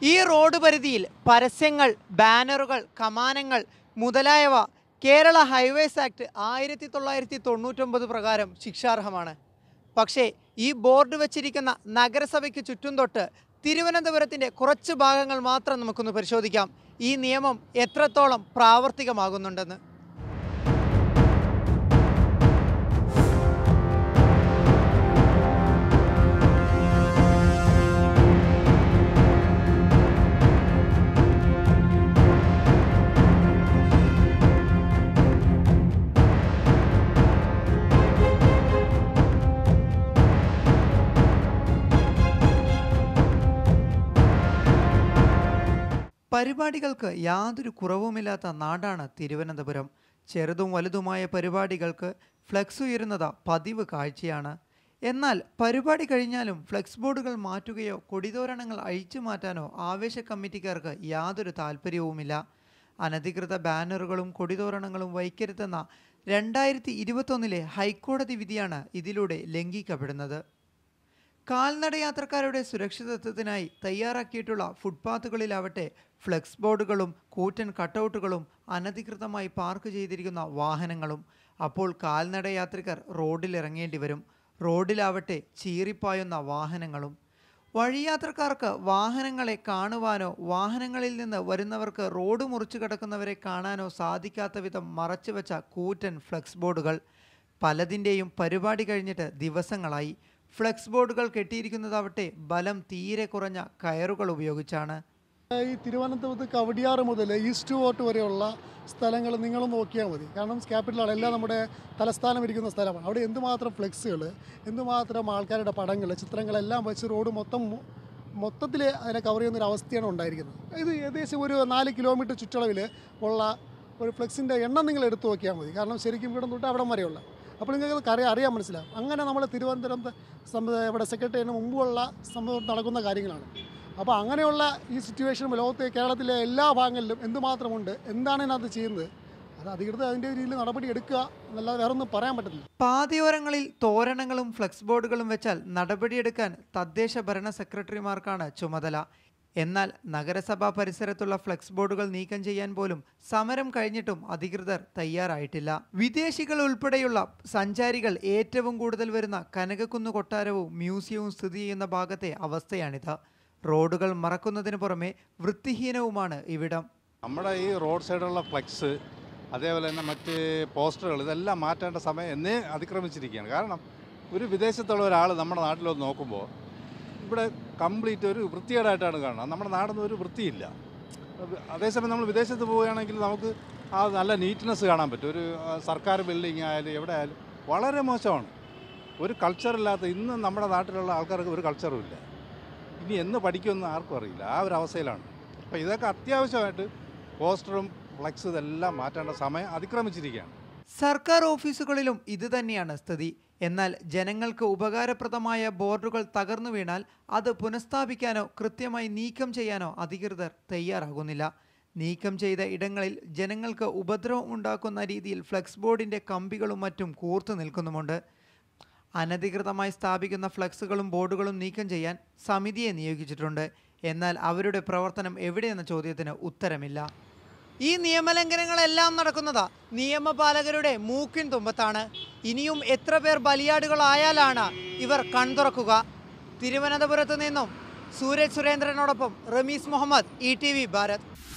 ഈ റോഡ് പരിധിയിൽ പരസ്യങ്ങൾ ബാനറുകൾ കമാനങ്ങൾ മുതലായവ കേരള ഹൈവേസ് ആക്ട് ആയിരത്തി തൊള്ളായിരത്തി തൊണ്ണൂറ്റൊമ്പത് പ്രകാരം ശിക്ഷാർഹമാണ് പക്ഷേ ഈ ബോർഡ് വച്ചിരിക്കുന്ന നഗരസഭയ്ക്ക് ചുറ്റും തൊട്ട് തിരുവനന്തപുരത്തിൻ്റെ കുറച്ച് ഭാഗങ്ങൾ മാത്രം നമുക്കൊന്ന് പരിശോധിക്കാം ഈ നിയമം എത്രത്തോളം പ്രാവർത്തികമാകുന്നുണ്ടെന്ന് പരിപാടികൾക്ക് യാതൊരു കുറവുമില്ലാത്ത നാടാണ് തിരുവനന്തപുരം ചെറുതും വലുതുമായ പരിപാടികൾക്ക് ഫ്ലെക്സ് ഉയരുന്നത് പതിവ് കാഴ്ചയാണ് എന്നാൽ പരിപാടി കഴിഞ്ഞാലും ഫ്ലെക്സ് ബോർഡുകൾ മാറ്റുകയോ കൊടിതോരണങ്ങൾ അഴിച്ചു മാറ്റാനോ ആവേശ കമ്മിറ്റിക്കാർക്ക് യാതൊരു താല്പര്യവുമില്ല അനധികൃത ബാനറുകളും കൊടിതോരണങ്ങളും വൈക്കരുതെന്ന രണ്ടായിരത്തി ഇരുപത്തൊന്നിലെ ഹൈക്കോടതി വിധിയാണ് ഇതിലൂടെ ലംഘിക്കപ്പെടുന്നത് കാൽനടയാത്രക്കാരുടെ സുരക്ഷിതത്വത്തിനായി തയ്യാറാക്കിയിട്ടുള്ള ഫുട്പാത്തുകളിലാവട്ടെ ഫ്ലെക്സ് ബോർഡുകളും കൂറ്റൻ കട്ടൗട്ടുകളും അനധികൃതമായി പാർക്ക് ചെയ്തിരിക്കുന്ന വാഹനങ്ങളും അപ്പോൾ കാൽനടയാത്രികർ റോഡിലിറങ്ങേണ്ടി വരും റോഡിലാവട്ടെ ചീറിപ്പായുന്ന വാഹനങ്ങളും വഴിയാത്രക്കാർക്ക് വാഹനങ്ങളെ കാണുവാനോ വാഹനങ്ങളിൽ നിന്ന് വരുന്നവർക്ക് റോഡ് മുറിച്ചു കിടക്കുന്നവരെ കാണാനോ സാധിക്കാത്ത വിധം മറച്ചുവെച്ച കൂറ്റൻ ഫ്ലെക്സ് ബോർഡുകൾ പലതിൻ്റെയും പരിപാടി കഴിഞ്ഞിട്ട് ദിവസങ്ങളായി ഫ്ലെക്സ് ബോർഡുകൾ കെട്ടിയിരിക്കുന്നതാവട്ടെ ബലം തീരെ കുറഞ്ഞ കയറുകൾ ഉപയോഗിച്ചാണ് ഈ തിരുവനന്തപുരത്ത് കവടിയാറ് മുതൽ ഈസ്റ്റ് ഫോർട്ട് വരെയുള്ള സ്ഥലങ്ങൾ നിങ്ങൾ നോക്കിയാൽ മതി കാരണം ക്യാപിറ്റലാണ് എല്ലാം നമ്മുടെ തലസ്ഥാനം ഇരിക്കുന്ന സ്ഥലമാണ് അവിടെ എന്തുമാത്രം ഫ്ലെക്സുകൾ എന്തുമാത്രം ആൾക്കാരുടെ പടങ്ങൾ ചിത്രങ്ങളെല്ലാം വെച്ച് റോഡ് മൊത്തം മു- മൊത്തത്തിൽ അതിനെ കവർ ചെയ്യുന്ന ഒരു അവസ്ഥയാണ് ഉണ്ടായിരിക്കുന്നത് ഇത് ഏകദേശം ഒരു നാല് കിലോമീറ്റർ ചുറ്റളവിൽ ഉള്ള ഒരു ഫ്ലെക്സിൻ്റെ എണ്ണം നിങ്ങൾ എടുത്തു നോക്കിയാൽ മതി കാരണം ശരിക്കും ഇവിടെ തൊട്ട് അവിടം വരെയുള്ള അപ്പോൾ നിങ്ങൾക്ക് അറിയാൻ അറിയാൻ മനസ്സിലാവും അങ്ങനെ നമ്മൾ തിരുവനന്തപുരം സംബ- ഇവിടെ സെക്രട്ടറിന് മുമ്പുള്ള സംഭവം നടക്കുന്ന കാര്യങ്ങളാണ് അപ്പോൾ അങ്ങനെയുള്ള ഈ സിറ്റുവേഷൻ ലോകത്തെ കേരളത്തിലെ എല്ലാ ഭാഗങ്ങളിലും എന്തുമാത്രമുണ്ട് എന്താണ് ഇതിനകത്ത് ചെയ്യുന്നത് അത് അധികൃതർ അതിൻ്റെ രീതിയിൽ നടപടി എടുക്കുക എന്നല്ലാതെ വേറെ ഒന്നും പറയാൻ പറ്റത്തില്ല പാതയോരങ്ങളിൽ തോരണങ്ങളും ഫ്ലെക്സ് ബോർഡുകളും വെച്ചാൽ നടപടിയെടുക്കാൻ തദ്ദേശ ഭരണ സെക്രട്ടറിമാർക്കാണ് ചുമതല എന്നാൽ നഗരസഭാ പരിസരത്തുള്ള ഫ്ലെക്സ് ബോർഡുകൾ നീക്കം ചെയ്യാൻ പോലും സമരം കഴിഞ്ഞിട്ടും അധികൃതർ തയ്യാറായിട്ടില്ല വിദേശികൾ ഉൾപ്പെടെയുള്ള സഞ്ചാരികൾ ഏറ്റവും കൂടുതൽ വരുന്ന കനകക്കുന്ന് കൊട്ടാരവും മ്യൂസിയവും സ്ഥിതി ചെയ്യുന്ന ഭാഗത്തെ അവസ്ഥയാണിത് റോഡുകൾ മറക്കുന്നതിന് പുറമെ വൃത്തിഹീനവുമാണ് ഇവിടം നമ്മുടെ ഈ റോഡ് സൈഡിലുള്ള ഫ്ലെക്സ് അതേപോലെ തന്നെ മറ്റ് പോസ്റ്ററുകൾ ഇതെല്ലാം മാറ്റേണ്ട സമയം എന്നേ അതിക്രമിച്ചിരിക്കുകയാണ് കാരണം ഒരു വിദേശത്തുള്ള ഒരാൾ നമ്മുടെ നാട്ടിലൊന്ന് നോക്കുമ്പോൾ ഇവിടെ കംപ്ലീറ്റ് ഒരു വൃത്തികേടായിട്ടാണ് കാണുന്നത് നമ്മുടെ നാടൊന്നും ഒരു വൃത്തിയില്ല അത് അതേസമയം നമ്മൾ വിദേശത്ത് പോവുകയാണെങ്കിൽ നമുക്ക് ആ നല്ല നീറ്റ്നെസ് കാണാൻ പറ്റും ഒരു ആ, സർക്കാർ ബിൽഡിംഗ് ആയാലും എവിടെ ആയാലും വളരെ മോശമാണ് ഒരു കൾച്ചറില്ലാത്ത ഇന്ന് നമ്മുടെ നാട്ടിലുള്ള ആൾക്കാർക്ക് ഒരു കൾച്ചറും ഇല്ല ഇനി എന്ന് പഠിക്കുമെന്ന് ആർക്കും അറിയില്ല ആ ഒരു അവസ്ഥയിലാണ് അപ്പോൾ ഇതൊക്കെ അത്യാവശ്യമായിട്ട് പോസ്റ്ററും ഫ്ലക്സ് ഇതെല്ലാം മാറ്റേണ്ട സമയം അതിക്രമിച്ചിരിക്കുകയാണ് സർക്കാർ ഓഫീസുകളിലും ഇത് തന്നെയാണ് സ്ഥിതി എന്നാൽ ജനങ്ങൾക്ക് ഉപകാരപ്രദമായ ബോർഡുകൾ തകർന്നു വീണാൽ അത് പുനഃസ്ഥാപിക്കാനോ കൃത്യമായി നീക്കം ചെയ്യാനോ അധികൃതർ തയ്യാറാകുന്നില്ല നീക്കം ചെയ്ത ഇടങ്ങളിൽ ജനങ്ങൾക്ക് ഉപദ്രവം ഉണ്ടാക്കുന്ന രീതിയിൽ ഫ്ലെക്സ് ബോർഡിൻ്റെ കമ്പികളും മറ്റും കൂർത്തു നിൽക്കുന്നുമുണ്ട് അനധികൃതമായി സ്ഥാപിക്കുന്ന ഫ്ലക്സുകളും ബോർഡുകളും നീക്കം ചെയ്യാൻ സമിതിയെ നിയോഗിച്ചിട്ടുണ്ട് എന്നാൽ അവരുടെ പ്രവർത്തനം എവിടെയെന്ന ചോദ്യത്തിന് ഉത്തരമില്ല ഈ നിയമലംഘനങ്ങളെല്ലാം നടക്കുന്നത് നിയമപാലകരുടെ മൂക്കിൻ തുമ്പത്താണ് ഇനിയും എത്ര പേർ ബലിയാടുകളായാലാണ് ഇവർ കൺതുറക്കുക തിരുവനന്തപുരത്ത് നിന്നും സൂരജ് സുരേന്ദ്രനോടൊപ്പം Ramees Muhammad E T V Bharat